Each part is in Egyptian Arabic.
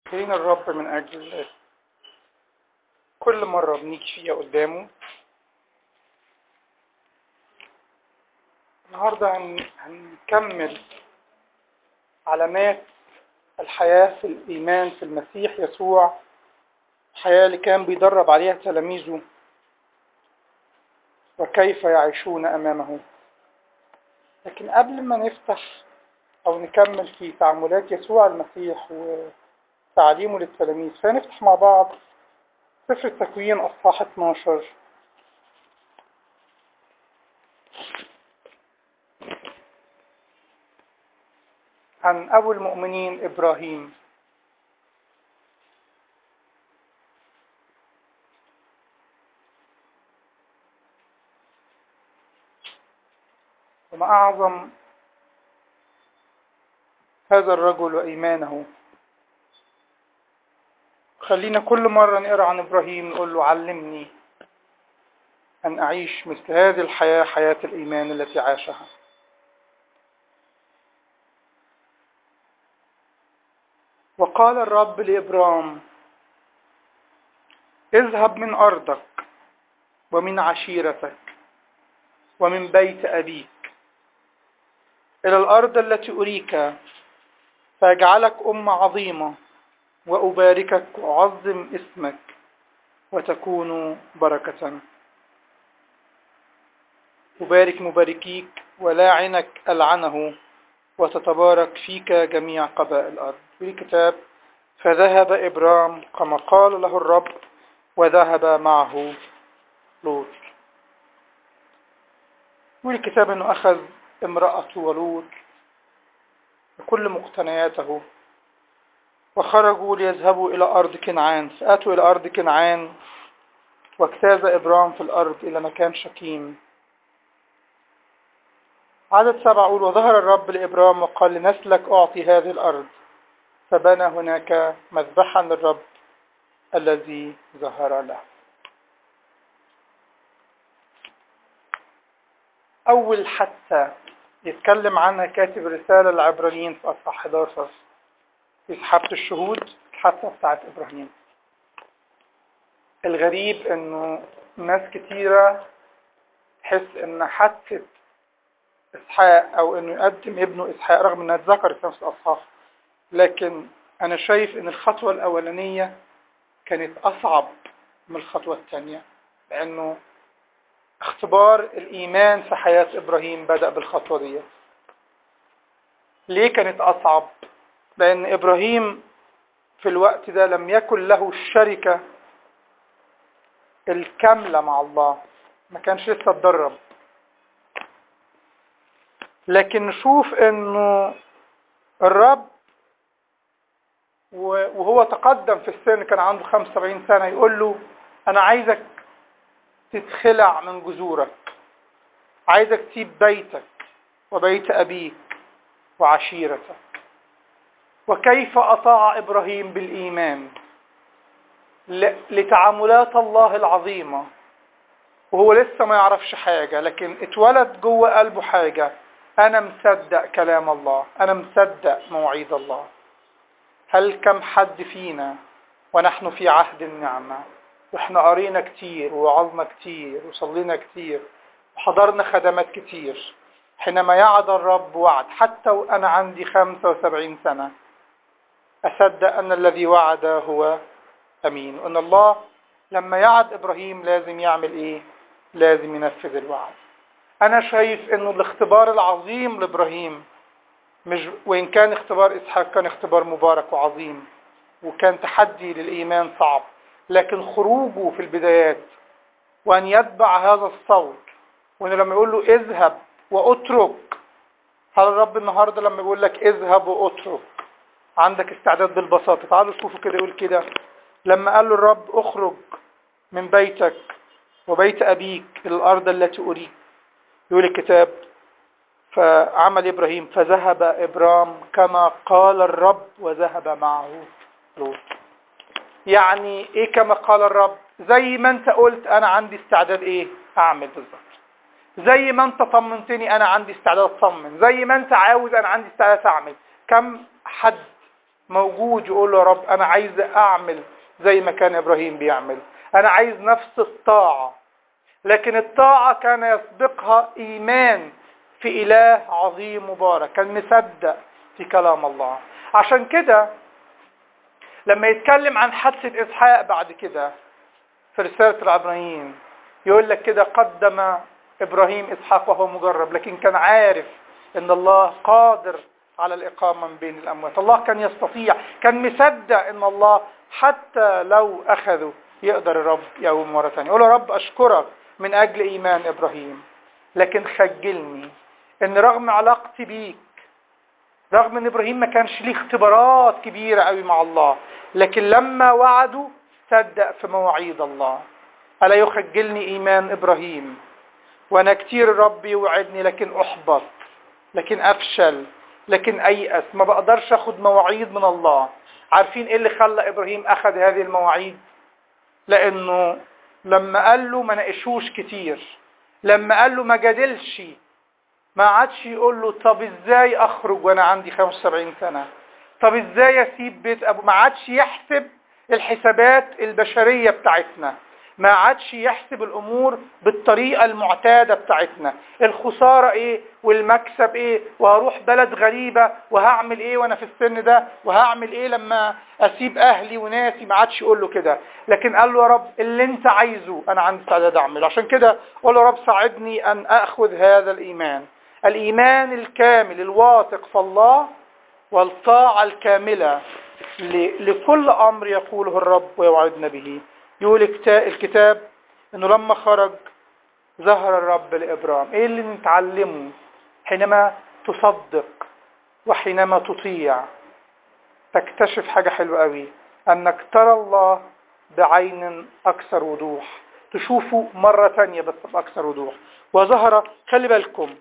مشكورين الرب من أجل كل مرة بنيجي فيها قدامه النهاردة هن... هنكمل علامات الحياة في الإيمان في المسيح يسوع الحياة اللي كان بيدرب عليها تلاميذه وكيف يعيشون أمامه لكن قبل ما نفتح أو نكمل في تعاملات يسوع المسيح وتعليمه للتلاميذ فنفتح مع بعض سفر التكوين أصحاح 12 عن أبو المؤمنين إبراهيم وما أعظم هذا الرجل وإيمانه خلينا كل مرة نقرأ عن إبراهيم نقول له علمني أن أعيش مثل هذه الحياة حياة الإيمان التي عاشها وقال الرب لإبرام اذهب من أرضك ومن عشيرتك ومن بيت أبيك إلى الأرض التي أريك فأجعلك أمة عظيمة وأباركك وأعظم اسمك وتكون بركة أبارك مباركيك ولاعنك ألعنه وتتبارك فيك جميع قبائل الأرض في الكتاب فذهب إبرام كما قال له الرب وذهب معه لوط والكتاب أنه أخذ امرأته ولوط بكل مقتنياته وخرجوا ليذهبوا إلى أرض كنعان فأتوا إلى أرض كنعان واجتاز إبرام في الأرض إلى مكان شكيم عدد سبعة يقول وظهر الرب لإبرام وقال لنسلك أعطي هذه الأرض فبنى هناك مذبحا للرب الذي ظهر له أول حتى يتكلم عنها كاتب رسالة العبرانيين في أصحاح 11 في سحابة الشهود الحادثة بتاعت إبراهيم الغريب إنه ناس كتيرة تحس إن حادثة إسحاق أو إنه يقدم ابنه إسحاق رغم إنها اتذكرت في نفس الأصحاح لكن أنا شايف إن الخطوة الأولانية كانت أصعب من الخطوة الثانية لأنه اختبار الإيمان في حياة إبراهيم بدأ بالخطوة دي ليه كانت أصعب؟ لأن إبراهيم في الوقت ده لم يكن له الشركة الكاملة مع الله ما كانش لسه اتدرب لكن نشوف انه الرب وهو تقدم في السن كان عنده 75 سنة يقول له انا عايزك تتخلع من جذورك عايزك تسيب بيتك وبيت ابيك وعشيرتك وكيف أطاع إبراهيم بالإيمان لتعاملات الله العظيمة وهو لسه ما يعرفش حاجة لكن اتولد جوه قلبه حاجة أنا مصدق كلام الله أنا مصدق مواعيد الله هل كم حد فينا ونحن في عهد النعمة واحنا قرينا كتير ووعظنا كتير وصلينا كتير وحضرنا خدمات كتير حينما يعد الرب وعد حتى وأنا عندي 75 سنة أصدق أن الذي وعد هو أمين وأن الله لما يعد إبراهيم لازم يعمل إيه لازم ينفذ الوعد أنا شايف أنه الاختبار العظيم لإبراهيم مش وإن كان اختبار إسحاق كان اختبار مبارك وعظيم وكان تحدي للإيمان صعب لكن خروجه في البدايات وأن يتبع هذا الصوت وأنه لما يقول له اذهب واترك هل الرب النهاردة لما يقول لك اذهب واترك عندك استعداد بالبساطة تعالوا شوفوا كده يقول كده لما قال له الرب اخرج من بيتك وبيت أبيك إلى الأرض التي أريك يقول الكتاب فعمل إبراهيم فذهب إبرام كما قال الرب وذهب معه لوط يعني إيه كما قال الرب زي ما أنت قلت أنا عندي استعداد إيه أعمل بالظبط زي ما أنت طمنتني أنا عندي استعداد أطمن زي ما أنت عاوز أنا عندي استعداد أعمل كم حد موجود يقول له يا رب انا عايز اعمل زي ما كان ابراهيم بيعمل انا عايز نفس الطاعة لكن الطاعة كان يسبقها ايمان في اله عظيم مبارك كان مصدق في كلام الله عشان كده لما يتكلم عن حادثة اسحاق بعد كده في رسالة العبرانيين يقول لك كده قدم ابراهيم اسحاق وهو مجرب لكن كان عارف ان الله قادر على الاقامة من بين الاموات الله كان يستطيع كان مصدق ان الله حتى لو اخذه يقدر الرب يقوم مرة ثانية يقول يا رب اشكرك من اجل ايمان ابراهيم لكن خجلني ان رغم علاقتي بيك رغم ان ابراهيم ما كانش ليه اختبارات كبيرة قوي مع الله لكن لما وعدوا صدق في مواعيد الله ألا يخجلني إيمان إبراهيم وأنا كتير الرب يوعدني لكن أحبط لكن أفشل لكن أيأس ما بقدرش أخد مواعيد من الله عارفين إيه اللي خلى إبراهيم أخذ هذه المواعيد لأنه لما قال له ما ناقشوش كتير لما قال له ما جادلش ما عادش يقول له طب ازاي اخرج وانا عندي 75 سنة طب ازاي اسيب بيت ابو ما عادش يحسب الحسابات البشرية بتاعتنا ما عادش يحسب الامور بالطريقة المعتادة بتاعتنا الخسارة ايه والمكسب ايه وهروح بلد غريبة وهعمل ايه وانا في السن ده وهعمل ايه لما اسيب اهلي وناسي ما عادش يقول له كده لكن قال له يا رب اللي انت عايزه انا عندي استعداد اعمله عشان كده قول له يا رب ساعدني ان اخذ هذا الايمان الايمان الكامل الواثق في الله والطاعة الكاملة لكل امر يقوله الرب ويوعدنا به يقول الكتاب انه لما خرج ظهر الرب لابرام ايه اللي نتعلمه حينما تصدق وحينما تطيع تكتشف حاجة حلوة قوي انك ترى الله بعين اكثر وضوح تشوفه مرة تانية بس باكثر وضوح وظهر خلي بالكم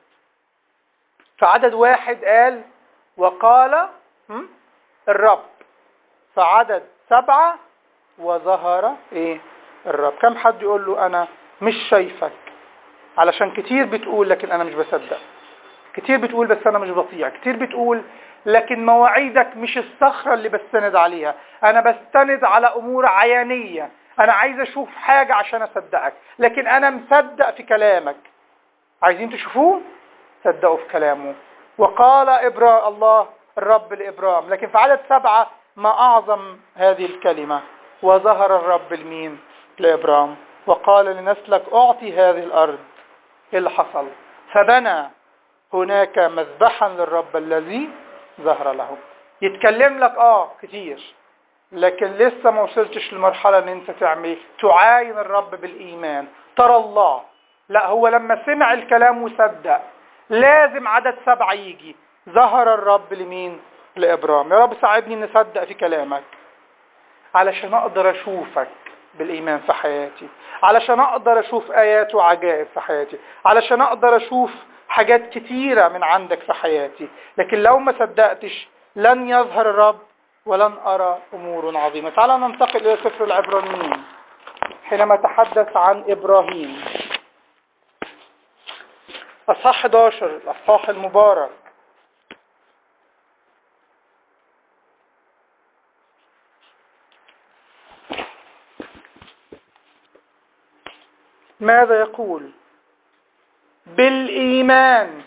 فعدد واحد قال وقال الرب فعدد سبعة وظهر ايه الرب كم حد يقول له انا مش شايفك علشان كتير بتقول لكن انا مش بصدق كتير بتقول بس انا مش بطيع كتير بتقول لكن مواعيدك مش الصخرة اللي بستند عليها انا بستند على امور عيانية انا عايز اشوف حاجة عشان اصدقك لكن انا مصدق في كلامك عايزين تشوفوه صدقوا في كلامه وقال إبراء الله الرب لإبرام لكن في عدد سبعة ما أعظم هذه الكلمة وظهر الرب المين لإبرام وقال لنسلك أعطي هذه الأرض إيه اللي حصل فبنى هناك مذبحا للرب الذي ظهر له يتكلم لك آه كتير لكن لسه ما وصلتش للمرحلة ان انت تعمل تعاين الرب بالإيمان ترى الله لا هو لما سمع الكلام وصدق لازم عدد سبعة يجي ظهر الرب لمين لإبرام يا رب ساعدني ان اصدق في كلامك علشان اقدر اشوفك بالايمان في حياتي علشان اقدر اشوف ايات وعجائب في حياتي علشان اقدر اشوف حاجات كتيرة من عندك في حياتي لكن لو ما صدقتش لن يظهر الرب ولن ارى امور عظيمة تعال ننتقل الى سفر العبرانيين حينما تحدث عن ابراهيم اصحاح 11 الاصحاح المبارك ماذا يقول بالايمان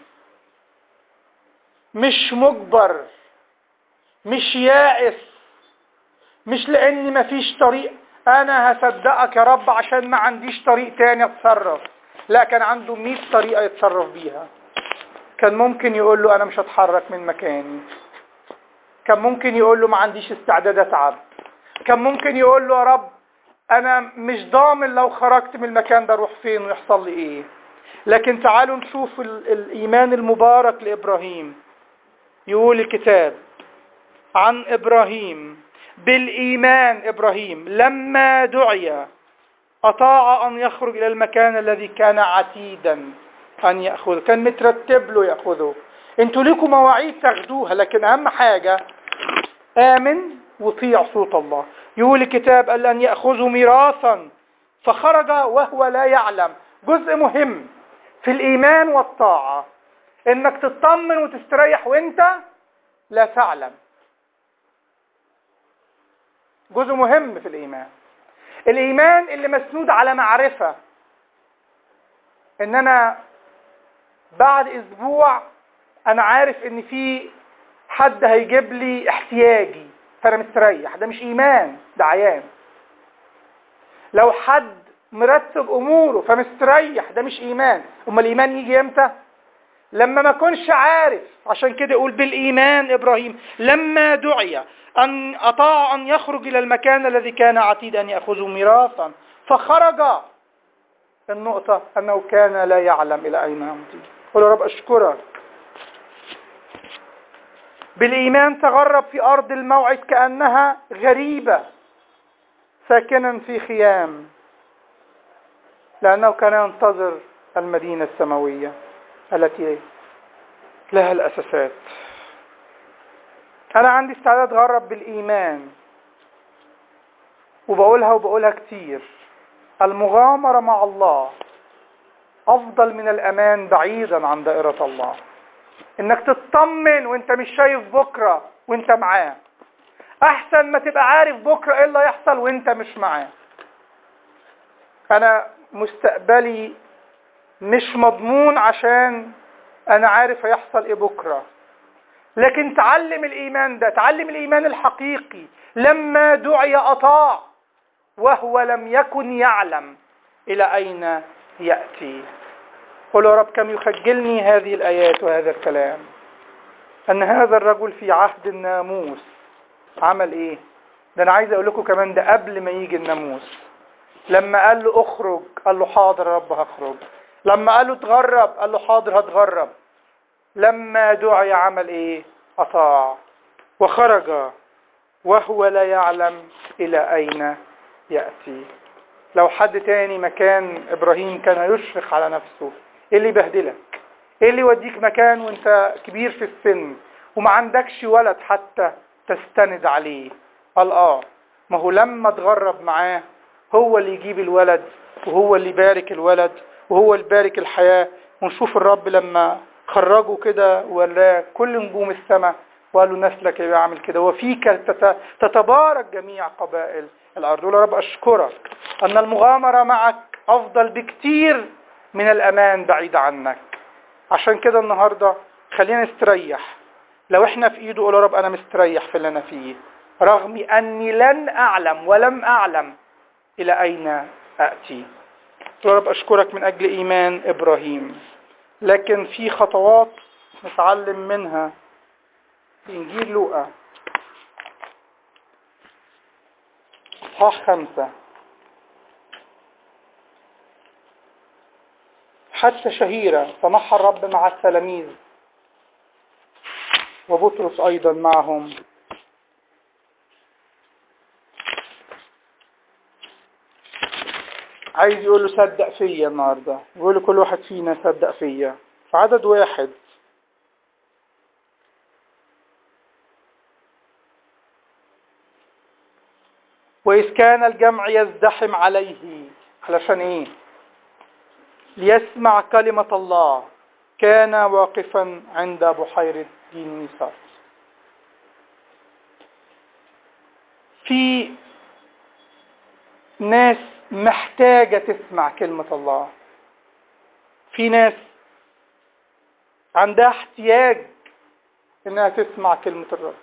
مش مجبر مش يائس مش لاني مفيش طريق انا هصدقك يا رب عشان ما عنديش طريق تاني اتصرف لا كان عنده 100 طريقة يتصرف بيها كان ممكن يقول له انا مش هتحرك من مكاني كان ممكن يقول له ما عنديش استعداد اتعب كان ممكن يقول له يا رب انا مش ضامن لو خرجت من المكان ده اروح فين ويحصل لي ايه لكن تعالوا نشوف الايمان المبارك لابراهيم يقول الكتاب عن ابراهيم بالايمان ابراهيم لما دعي أطاع أن يخرج إلى المكان الذي كان عتيدا أن يأخذه كان مترتب له يأخذه انتوا ليكم مواعيد تاخدوها لكن أهم حاجة آمن وطيع صوت الله يقول الكتاب قال أن يأخذوا ميراثا فخرج وهو لا يعلم جزء مهم في الإيمان والطاعة إنك تطمن وتستريح وإنت لا تعلم جزء مهم في الإيمان الإيمان اللي مسنود على معرفة إن أنا بعد أسبوع أنا عارف إن في حد هيجيب لي احتياجي فأنا مستريح ده مش إيمان ده عيان لو حد مرتب أموره فمستريح ده مش إيمان أما الإيمان يجي إمتى؟ لما ما كنش عارف عشان كده يقول بالإيمان إبراهيم لما دعي أن أطاع أن يخرج إلى المكان الذي كان عتيد أن يأخذه ميراثا فخرج النقطة أنه كان لا يعلم إلى أين يمضي قل رب أشكرك بالإيمان تغرب في أرض الموعد كأنها غريبة ساكنا في خيام لأنه كان ينتظر المدينة السماوية التي لها الأساسات أنا عندي استعداد أغرب بالإيمان وبقولها وبقولها كتير المغامرة مع الله أفضل من الأمان بعيدا عن دائرة الله إنك تطمن وإنت مش شايف بكرة وإنت معاه أحسن ما تبقى عارف بكرة إيه اللي هيحصل وإنت مش معاه أنا مستقبلي مش مضمون عشان أنا عارف هيحصل إيه بكرة لكن تعلم الإيمان ده تعلم الإيمان الحقيقي لما دعي أطاع وهو لم يكن يعلم إلى أين يأتي قل يا رب كم يخجلني هذه الآيات وهذا الكلام أن هذا الرجل في عهد الناموس عمل إيه ده أنا عايز أقول لكم كمان ده قبل ما يجي الناموس لما قال له اخرج قال له حاضر يا رب هخرج لما قال له اتغرب قال له حاضر هتغرب لما دعي عمل ايه اطاع وخرج وهو لا يعلم الى اين يأتي لو حد تاني مكان ابراهيم كان يشفق على نفسه ايه اللي يبهدلك ايه اللي يوديك مكان وانت كبير في السن وما عندكش ولد حتى تستند عليه قال اه ما هو لما تغرب معاه هو اللي يجيب الولد وهو اللي يبارك الولد وهو اللي يبارك الحياة ونشوف الرب لما خرجوا كده ولا كل نجوم السماء وقالوا نسلك يعمل كده وفيك تتبارك جميع قبائل الأرض ولا رب أشكرك أن المغامرة معك أفضل بكتير من الأمان بعيد عنك عشان كده النهاردة خلينا نستريح لو احنا في ايده قول يا رب انا مستريح في اللي انا فيه رغم اني لن اعلم ولم اعلم الى اين اتي يا رب اشكرك من اجل ايمان ابراهيم لكن في خطوات نتعلم منها في انجيل لوقا اصحاح خمسة حادثة شهيرة سمحها الرب مع التلاميذ وبطرس أيضا معهم عايز يقول له صدق فيا النهاردة يقول له كل واحد فينا صدق فيا في عدد واحد وإذ كان الجمع يزدحم عليه علشان إيه ليسمع كلمة الله كان واقفا عند بحيرة دينيسار في ناس محتاجة تسمع كلمة الله في ناس عندها احتياج انها تسمع كلمة الرب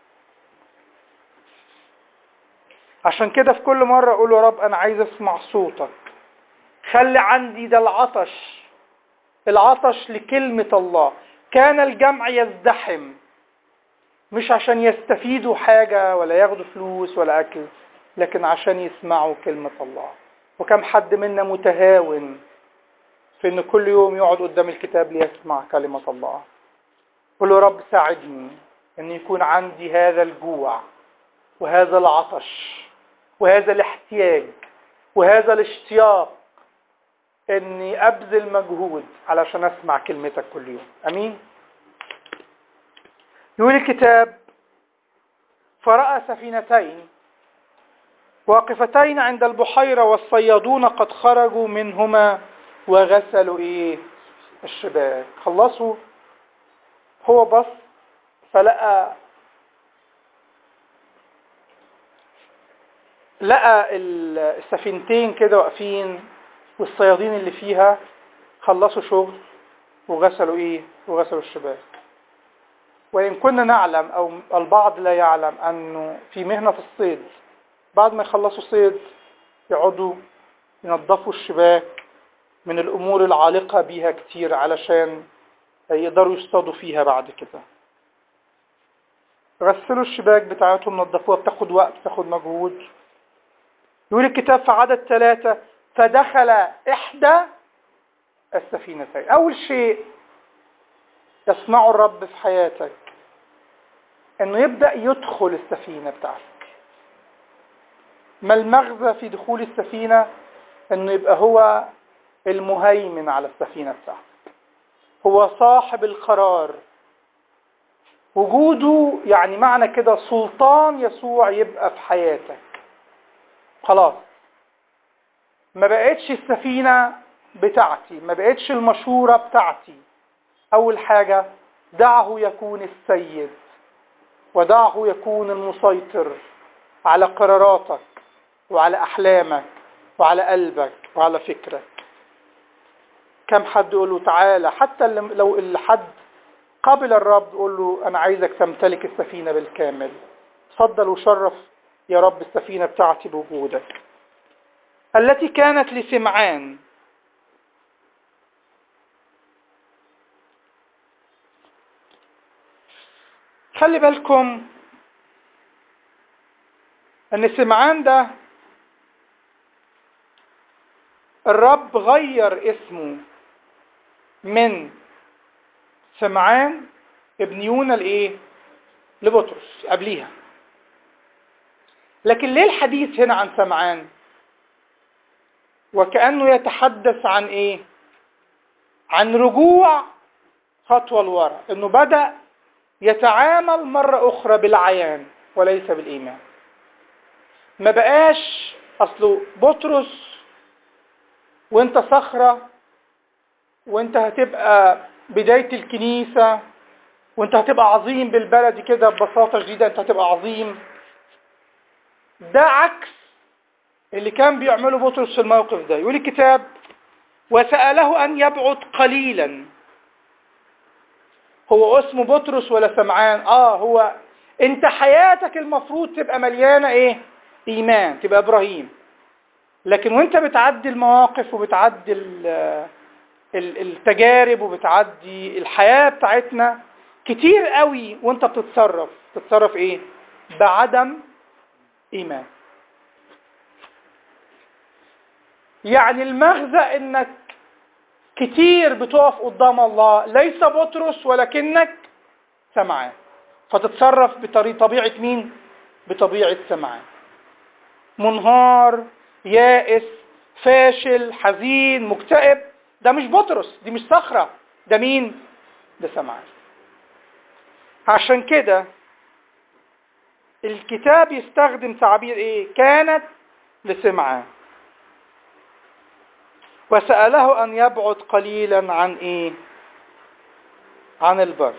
عشان كده في كل مرة اقول يا رب انا عايز اسمع صوتك خلي عندي ده العطش العطش لكلمة الله كان الجمع يزدحم مش عشان يستفيدوا حاجة ولا ياخدوا فلوس ولا أكل لكن عشان يسمعوا كلمة الله وكم حد منا متهاون في ان كل يوم يقعد قدام الكتاب ليسمع كلمة الله قل له رب ساعدني ان يكون عندي هذا الجوع وهذا العطش وهذا الاحتياج وهذا الاشتياق اني ابذل مجهود علشان اسمع كلمتك كل يوم امين يقول الكتاب فرأى سفينتين واقفتين عند البحيرة والصيادون قد خرجوا منهما وغسلوا ايه الشباك خلصوا هو بص فلقى لقى السفينتين كده واقفين والصيادين اللي فيها خلصوا شغل وغسلوا ايه وغسلوا الشباك وإن كنا نعلم أو البعض لا يعلم أنه في مهنة الصيد بعد ما يخلصوا صيد يقعدوا ينظفوا الشباك من الأمور العالقة بيها كتير علشان يقدروا يصطادوا فيها بعد كده غسلوا الشباك بتاعتهم نظفوها بتاخد وقت بتاخد مجهود يقول الكتاب في عدد ثلاثة فدخل إحدى السفينتين أول شيء يصنعه الرب في حياتك انه يبدأ يدخل السفينة بتاعتك ما المغزى في دخول السفينة انه يبقى هو المهيمن على السفينة بتاعتك هو صاحب القرار وجوده يعني معنى كده سلطان يسوع يبقى في حياتك خلاص ما بقتش السفينة بتاعتي ما بقتش المشورة بتاعتي أول حاجة دعه يكون السيد ودعه يكون المسيطر على قراراتك وعلى أحلامك وعلى قلبك وعلى فكرك كم حد يقول له تعالى حتى لو الحد قبل الرب يقول له أنا عايزك تمتلك السفينة بالكامل تفضل وشرف يا رب السفينة بتاعتي بوجودك التي كانت لسمعان خلي بالكم ان سمعان ده الرب غير اسمه من سمعان ابن يونا لايه لبطرس قبليها لكن ليه الحديث هنا عن سمعان وكأنه يتحدث عن ايه عن رجوع خطوة لورا انه بدأ يتعامل مرة أخرى بالعيان وليس بالإيمان ما بقاش أصله بطرس وانت صخرة وانت هتبقى بداية الكنيسة وانت هتبقى عظيم بالبلد كده ببساطة شديدة انت هتبقى عظيم ده عكس اللي كان بيعمله بطرس في الموقف ده يقول الكتاب وسأله أن يبعد قليلا هو اسمه بطرس ولا سمعان اه هو انت حياتك المفروض تبقى مليانة ايه ايمان تبقى ابراهيم لكن وانت بتعدي المواقف وبتعدي التجارب وبتعدي الحياة بتاعتنا كتير قوي وانت بتتصرف تتصرف ايه بعدم ايمان يعني المغزى انك كتير بتقف قدام الله ليس بطرس ولكنك سمعان فتتصرف بطبيعة مين بطبيعة سمعان منهار يائس فاشل حزين مكتئب ده مش بطرس دي مش صخرة ده مين ده سمعان عشان كده الكتاب يستخدم تعبير ايه كانت لسمعان وسأله أن يبعد قليلا عن إيه عن البر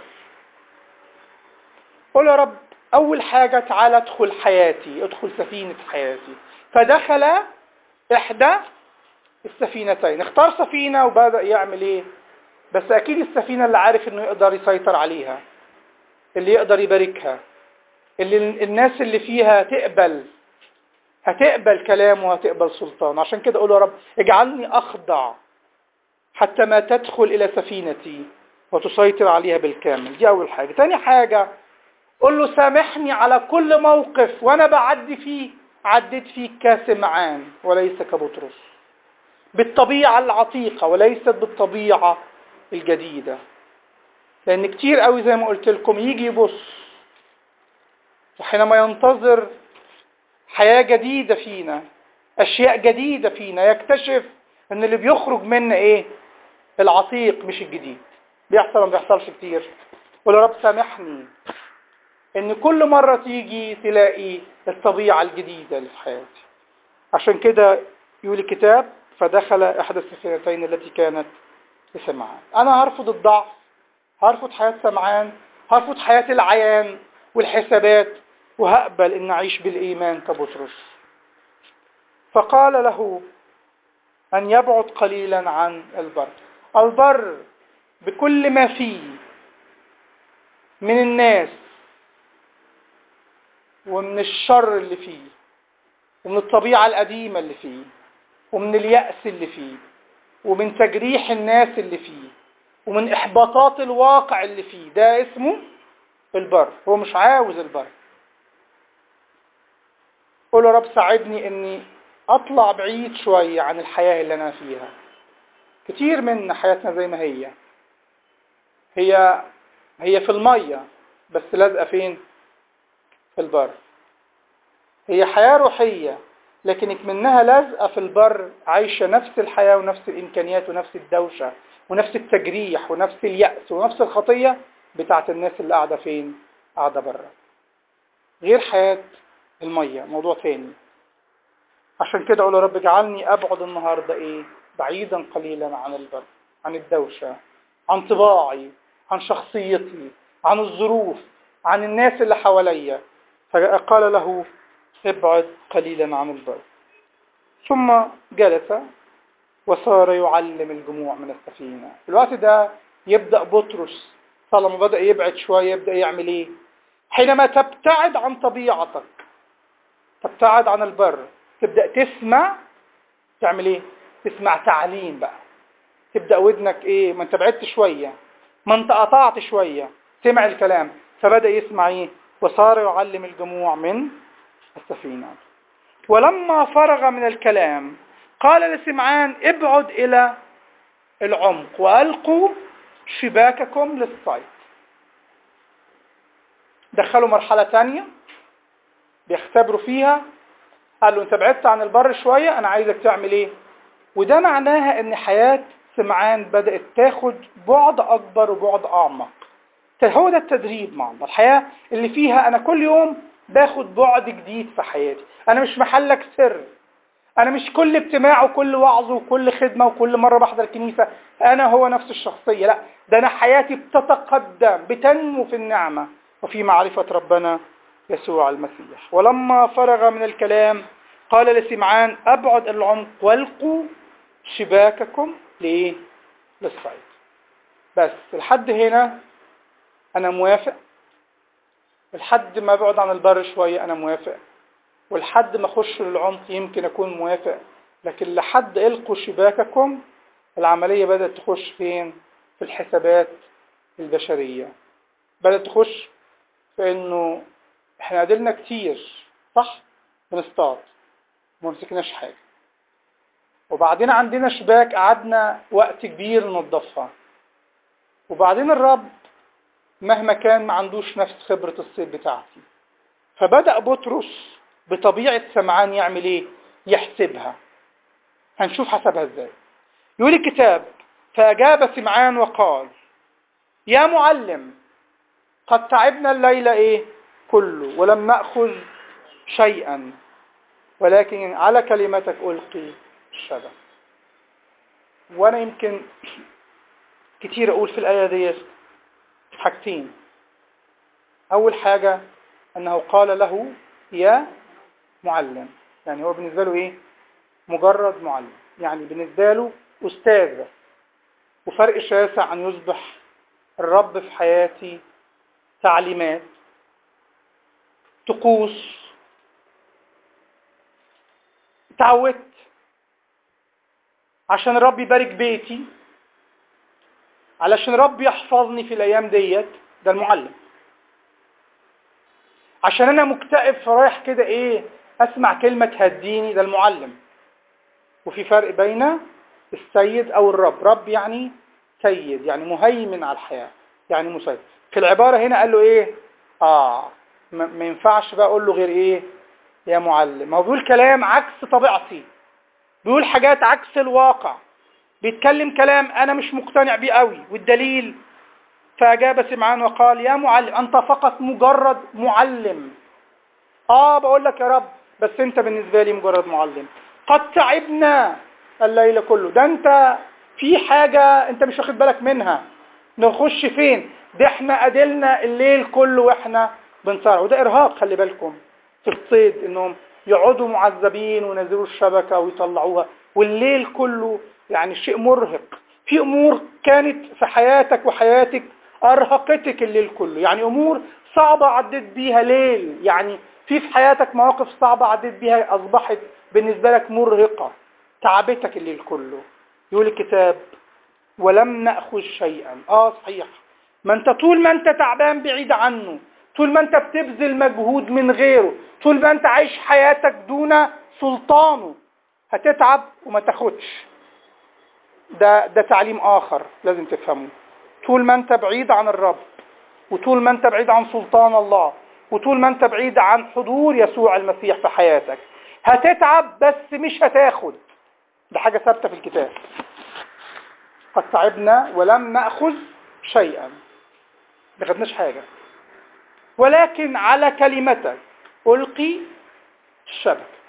قل يا رب أول حاجة تعالى ادخل حياتي ادخل سفينة حياتي فدخل إحدى السفينتين اختار سفينة وبدأ يعمل إيه بس أكيد السفينة اللي عارف إنه يقدر يسيطر عليها اللي يقدر يباركها اللي الناس اللي فيها تقبل هتقبل كلامه وهتقبل سلطانه عشان كده اقول يا رب اجعلني اخضع حتى ما تدخل الى سفينتي وتسيطر عليها بالكامل دي اول حاجة تاني حاجة قل له سامحني على كل موقف وانا بعدي فيه عديت فيه كسمعان وليس كبطرس بالطبيعة العتيقة وليست بالطبيعة الجديدة لان كتير قوي زي ما قلت لكم يجي يبص وحينما ينتظر حياة جديدة فينا أشياء جديدة فينا يكتشف أن اللي بيخرج منا إيه العتيق مش الجديد بيحصل ما بيحصلش كتير قول يا رب سامحني ان كل مرة تيجي تلاقي الطبيعة الجديدة اللي في حياتي عشان كده يقول الكتاب فدخل احدى السفينتين التي كانت لسمعان انا هرفض الضعف هرفض حياة سمعان هرفض حياة العيان والحسابات وهقبل ان اعيش بالايمان كبطرس فقال له أن يبعد قليلا عن البر البر بكل ما فيه من الناس ومن الشر اللي فيه ومن الطبيعة القديمة اللي فيه ومن اليأس اللي فيه ومن تجريح الناس اللي فيه ومن إحباطات الواقع اللي فيه ده اسمه البر هو مش عاوز البر قول يا رب ساعدني اني اطلع بعيد شوية عن الحياة اللي انا فيها كتير من حياتنا زي ما هي هي هي في المية بس لازقة فين في البر هي حياة روحية لكن منها لازقة في البر عايشة نفس الحياة ونفس الإمكانيات ونفس الدوشة ونفس التجريح ونفس اليأس ونفس الخطية بتاعت الناس اللي قاعدة فين قاعدة بره غير حياة المية موضوع تاني عشان كده اقول يا رب اجعلني ابعد النهاردة ايه بعيدا قليلا عن البر عن الدوشة عن طباعي عن شخصيتي عن الظروف عن الناس اللي حواليا فقال له ابعد قليلا عن البر ثم جلس وصار يعلم الجموع من السفينة في الوقت ده يبدأ بطرس طالما بدأ يبعد شوية يبدأ يعمل ايه حينما تبتعد عن طبيعتك تبتعد عن البر تبدأ تسمع تعمل ايه تسمع تعليم بقى تبدأ ودنك ايه ما انت بعدت شوية ما انت قطعت شوية سمع الكلام فبدأ يسمع ايه وصار يعلم الجموع من السفينة ولما فرغ من الكلام قال لسمعان ابعد إلى العمق وألقوا شباككم للصيد دخلوا مرحلة تانية بيختبروا فيها قال له انت بعدت عن البر شوية انا عايزك تعمل ايه وده معناها ان حياة سمعان بدأت تاخد بعد اكبر وبعد اعمق هو ده التدريب مع الله الحياة اللي فيها انا كل يوم باخد بعد جديد في حياتي انا مش محلك سر انا مش كل اجتماع وكل وعظ وكل خدمة وكل مرة بحضر الكنيسة انا هو نفس الشخصية لا ده انا حياتي بتتقدم بتنمو في النعمة وفي معرفة ربنا يسوع المسيح ولما فرغ من الكلام قال لسمعان أبعد العمق والقوا شباككم لإيه؟ للصيد بس لحد هنا أنا موافق لحد ما أبعد عن البر شوية أنا موافق ولحد ما أخش للعمق يمكن أكون موافق لكن لحد إلقوا شباككم العملية بدأت تخش فين؟ في الحسابات البشرية بدأت تخش في إنه احنا قدرنا كتير صح بنصطاد وما مسكناش حاجة وبعدين عندنا شباك قعدنا وقت كبير ننظفها وبعدين الرب مهما كان ما عندوش نفس خبرة الصيد بتاعتي فبدأ بطرس بطبيعة سمعان يعمل ايه يحسبها هنشوف حسبها ازاي يقول الكتاب فأجاب سمعان وقال يا معلم قد تعبنا الليلة ايه كله ولم نأخذ شيئا ولكن على كلمتك ألقي الشبك وأنا يمكن كتير أقول في الآية دي حاجتين أول حاجة أنه قال له يا معلم يعني هو بالنسبة له إيه مجرد معلم يعني بالنسبة له أستاذ وفرق شاسع أن يصبح الرب في حياتي تعليمات طقوس اتعودت عشان ربي يبارك بيتي علشان ربي يحفظني في الايام ديت ده المعلم عشان انا مكتئب فرايح كده ايه اسمع كلمة تهديني ده المعلم وفي فرق بين السيد او الرب رب يعني سيد يعني مهيمن على الحياة يعني مسيد في العبارة هنا قال له ايه اه ما ينفعش بقى اقول له غير ايه يا معلم هو بيقول كلام عكس طبيعتي بيقول حاجات عكس الواقع بيتكلم كلام انا مش مقتنع بيه قوي والدليل فاجاب سمعان وقال يا معلم انت فقط مجرد معلم اه بقول لك يا رب بس انت بالنسبة لي مجرد معلم قد تعبنا الليل كله ده انت في حاجة انت مش واخد بالك منها نخش فين ده احنا قدلنا الليل كله واحنا بنصارع وده ارهاق خلي بالكم في الصيد انهم يقعدوا معذبين وينزلوا الشبكة ويطلعوها والليل كله يعني شيء مرهق في أمور كانت في حياتك وحياتك أرهقتك الليل كله يعني أمور صعبة عديت بيها ليل يعني في في حياتك مواقف صعبة عديت بيها أصبحت بالنسبة لك مرهقة تعبتك الليل كله يقول الكتاب ولم نأخذ شيئا آه صحيح ما انت طول ما انت تعبان بعيد عنه طول ما انت بتبذل مجهود من غيره طول ما انت عايش حياتك دون سلطانه هتتعب وما تاخدش ده ده تعليم آخر لازم تفهمه طول ما انت بعيد عن الرب وطول ما انت بعيد عن سلطان الله وطول ما انت بعيد عن حضور يسوع المسيح في حياتك هتتعب بس مش هتاخد ده حاجة ثابتة في الكتاب قد تعبنا ولم نأخذ شيئا ما خدناش حاجة ولكن على كلمتك ألقي الشبكة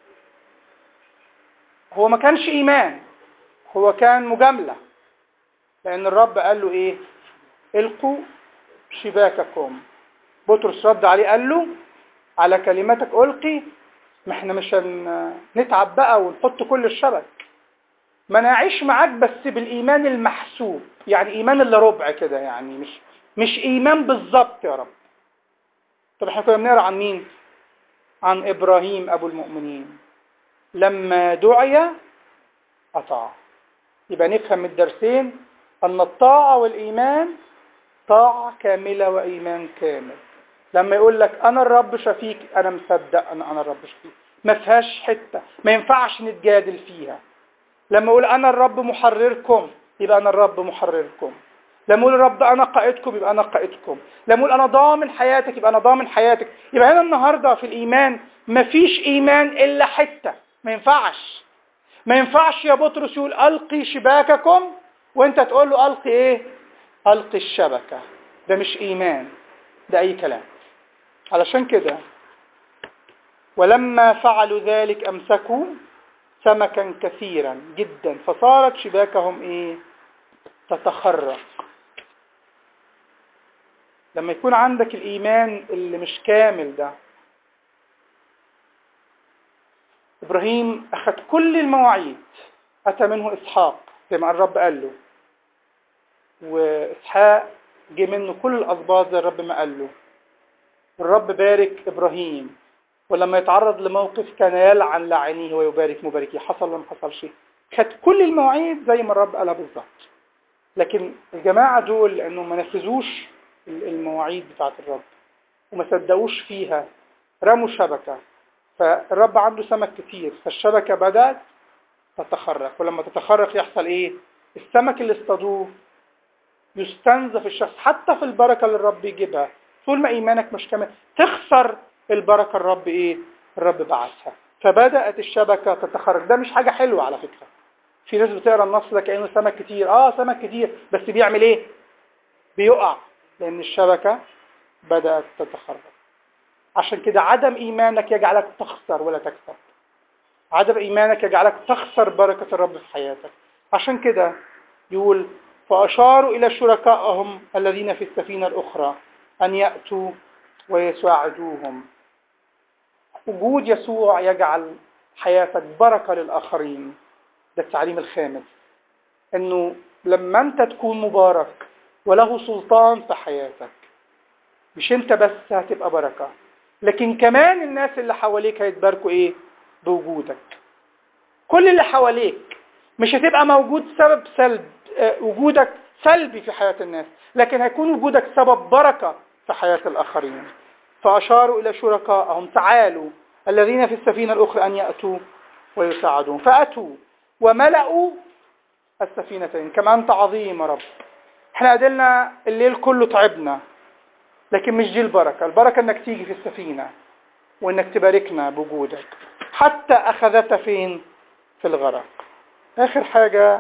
هو ما كانش إيمان هو كان مجاملة لأن الرب قال له إيه القوا شباككم بطرس رد عليه قال له على كلمتك ألقي ما احنا مش نتعب بقى ونحط كل الشبك ما انا اعيش معاك بس بالايمان المحسوب يعني ايمان الا ربع كده يعني مش مش ايمان بالظبط يا رب طب احنا كنا بنقرا عن مين عن ابراهيم ابو المؤمنين لما دعي اطاع يبقى نفهم من الدرسين ان الطاعه والايمان طاعه كامله وايمان كامل لما يقول لك انا الرب شفيك انا مصدق ان انا الرب شفيك ما فيهاش حته ما ينفعش نتجادل فيها لما يقول انا الرب محرركم يبقى انا الرب محرركم لما يقول الرب انا قائدكم يبقى انا قائدكم لما يقول انا ضامن حياتك يبقى انا ضامن حياتك يبقى هنا النهارده في الايمان ما فيش ايمان الا حته ما ينفعش ما ينفعش يا بطرس يقول القي شباككم وانت تقول له القي ايه القي الشبكه ده مش ايمان ده اي كلام علشان كده ولما فعلوا ذلك امسكوا سمكا كثيرا جدا فصارت شباكهم ايه تتخرق لما يكون عندك الايمان اللي مش كامل ده ابراهيم اخذ كل المواعيد اتى منه اسحاق زي ما الرب قال له واسحاق جه منه كل الاسباط زي الرب ما قال له الرب بارك ابراهيم ولما يتعرض لموقف كان يلعن لاعنيه ويبارك مباركيه حصل ولا ما حصلش خد كل المواعيد زي ما الرب قالها بالظبط لكن الجماعة دول لأنهم ما نفذوش المواعيد بتاعة الرب وما صدقوش فيها رموا شبكة فالرب عنده سمك كتير فالشبكة بدأت تتخرق ولما تتخرق يحصل ايه السمك اللي اصطادوه يستنزف الشخص حتى في البركة اللي الرب يجيبها طول ما ايمانك مش كامل تخسر البركة الرب ايه الرب بعثها فبدأت الشبكة تتخرج ده مش حاجة حلوة على فكرة في ناس بتقرا النص ده كأنه سمك كتير اه سمك كتير بس بيعمل ايه بيقع لان الشبكة بدأت تتخرج عشان كده عدم ايمانك يجعلك تخسر ولا تكسب عدم ايمانك يجعلك تخسر بركة الرب في حياتك عشان كده يقول فأشاروا إلى شركائهم الذين في السفينة الأخرى أن يأتوا ويساعدوهم وجود يسوع يجعل حياتك بركة للآخرين ده التعليم الخامس انه لما انت تكون مبارك وله سلطان في حياتك مش انت بس هتبقى بركة لكن كمان الناس اللي حواليك هيتباركوا ايه بوجودك كل اللي حواليك مش هتبقى موجود سبب سلب آه وجودك سلبي في حياة الناس لكن هيكون وجودك سبب بركة في حياة الآخرين فأشاروا إلى شركائهم تعالوا الذين في السفينة الأخرى أن يأتوا ويساعدون فأتوا وملأوا السفينتين كما أنت عظيم يا رب احنا قدلنا الليل كله تعبنا لكن مش دي البركة البركة انك تيجي في السفينة وانك تباركنا بوجودك حتى اخذت فين في الغرق اخر حاجة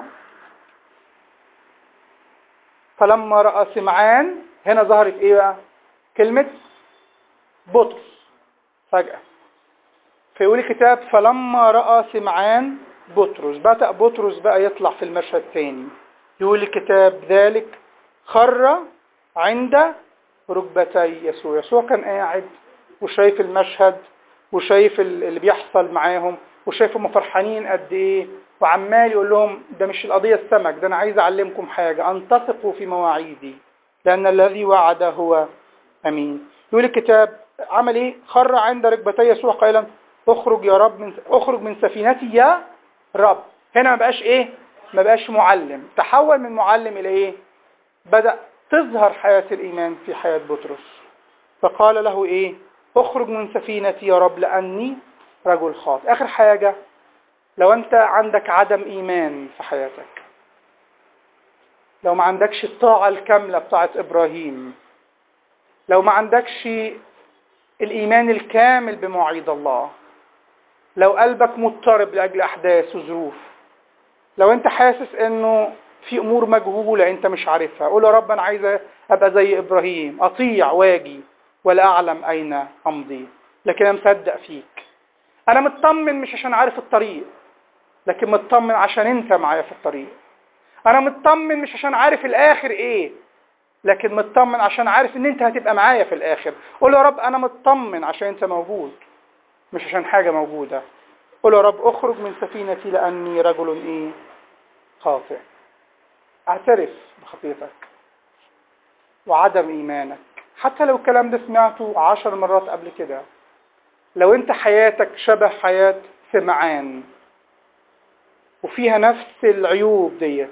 فلما رأى سمعان هنا ظهرت ايه بقى كلمة بطرس فجأة فيقول الكتاب فلما رأى سمعان بطرس بدأ بطرس بقى يطلع في المشهد تاني يقول الكتاب ذلك خر عند ركبتي يسوع يسوع كان قاعد وشايف المشهد وشايف اللي بيحصل معاهم وشايف هم فرحانين قد ايه وعمال يقول لهم ده مش القضية السمك ده انا عايز اعلمكم حاجة ان تثقوا في مواعيدي لان الذي وعد هو امين يقول الكتاب عمل ايه خر عند ركبتي يسوع قائلا اخرج يا رب من اخرج من سفينتي يا رب هنا ما بقاش ايه ما بقاش معلم تحول من معلم الى ايه بدأ تظهر حياة الايمان في حياة بطرس فقال له ايه اخرج من سفينتي يا رب لاني رجل خاطئ اخر حاجة لو انت عندك عدم ايمان في حياتك لو ما عندكش الطاعة الكاملة بتاعت ابراهيم لو ما عندكش الايمان الكامل بمواعيد الله لو قلبك مضطرب لاجل احداث وظروف لو انت حاسس انه في امور مجهولة انت مش عارفها قول يا رب انا عايز ابقى زي ابراهيم اطيع واجي ولا اعلم اين امضي لكن انا مصدق فيك انا مطمن مش عشان عارف الطريق لكن مطمن عشان انت معايا في الطريق انا مطمن مش عشان عارف الاخر ايه لكن مطمن عشان عارف ان انت هتبقى معايا في الاخر قول يا رب انا مطمن عشان انت موجود مش عشان حاجة موجودة قول يا رب اخرج من سفينتي لاني رجل ايه خاطئ اعترف بخطيتك وعدم ايمانك حتى لو الكلام ده سمعته عشر مرات قبل كده لو انت حياتك شبه حياة سمعان وفيها نفس العيوب ديت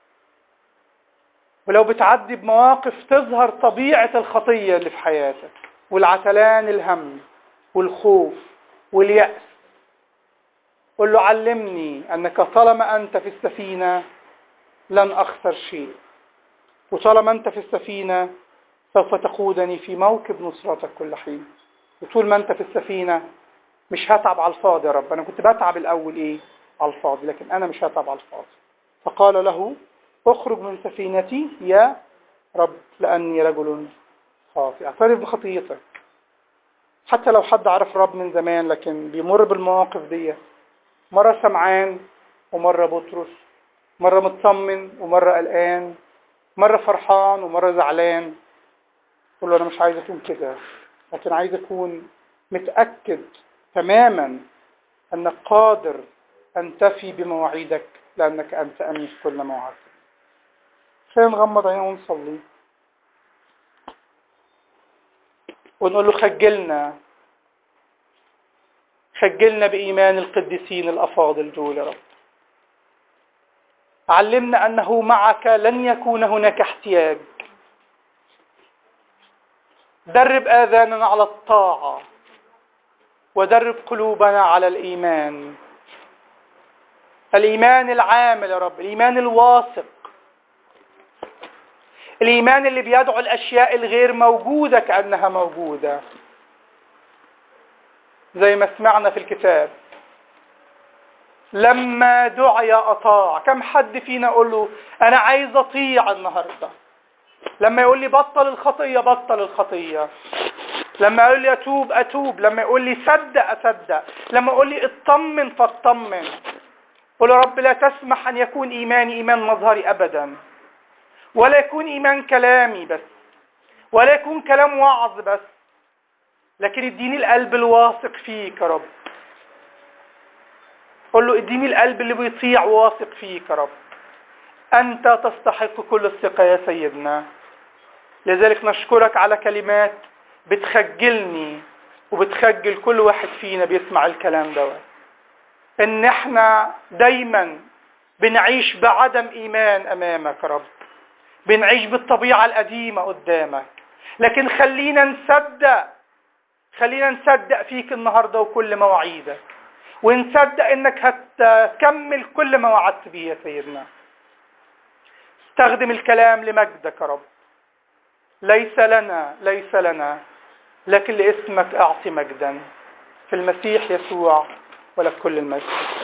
ولو بتعدي بمواقف تظهر طبيعة الخطية اللي في حياتك والعتلان الهم والخوف واليأس قل له علمني أنك طالما أنت في السفينة لن أخسر شيء وطالما أنت في السفينة سوف تقودني في موكب نصرتك كل حين وطول ما أنت في السفينة مش هتعب على الفاضي يا رب أنا كنت بتعب الأول إيه على الفاضي لكن أنا مش هتعب على الفاضي فقال له اخرج من سفينتي يا رب لأني رجل خاطئ اعترف بخطيتك حتى لو حد عرف رب من زمان لكن بيمر بالمواقف دي مرة سمعان ومرة بطرس مرة مطمن ومرة قلقان مرة فرحان ومرة زعلان قول له أنا مش عايز أكون كده لكن عايز أكون متأكد تماما أنك قادر أن تفي بمواعيدك لأنك أنت أمين في كل موعد خلينا نغمض عينينا ونصلي ونقول له خجلنا خجلنا بإيمان القديسين الأفاضل دول يا رب علمنا أنه معك لن يكون هناك احتياج درب آذاننا على الطاعة ودرب قلوبنا على الإيمان الإيمان العامل يا رب الإيمان الواثق الإيمان اللي بيدعو الأشياء الغير موجودة كأنها موجودة زي ما سمعنا في الكتاب لما دعي أطاع كم حد فينا يقول له أنا عايز أطيع النهاردة لما يقول لي بطل الخطية بطل الخطية لما يقول لي أتوب أتوب لما يقول لي صدق أصدق لما يقول لي اطمن فاطمن قل يا رب لا تسمح أن يكون إيماني إيمان مظهري أبدا ولا يكون إيمان كلامي بس ولا يكون كلام وعظ بس لكن اديني القلب الواثق فيك يا رب قل له اديني القلب اللي بيطيع واثق فيك يا رب أنت تستحق كل الثقة يا سيدنا لذلك نشكرك على كلمات بتخجلني وبتخجل كل واحد فينا بيسمع الكلام دوت ان احنا دايما بنعيش بعدم ايمان امامك يا رب بنعيش بالطبيعة القديمة قدامك لكن خلينا نصدق خلينا نصدق فيك النهاردة وكل مواعيدك ونصدق انك هتكمل كل ما وعدت به يا سيدنا استخدم الكلام لمجدك يا رب ليس لنا ليس لنا لكن لاسمك اعطي مجدا في المسيح يسوع ولك كل المجد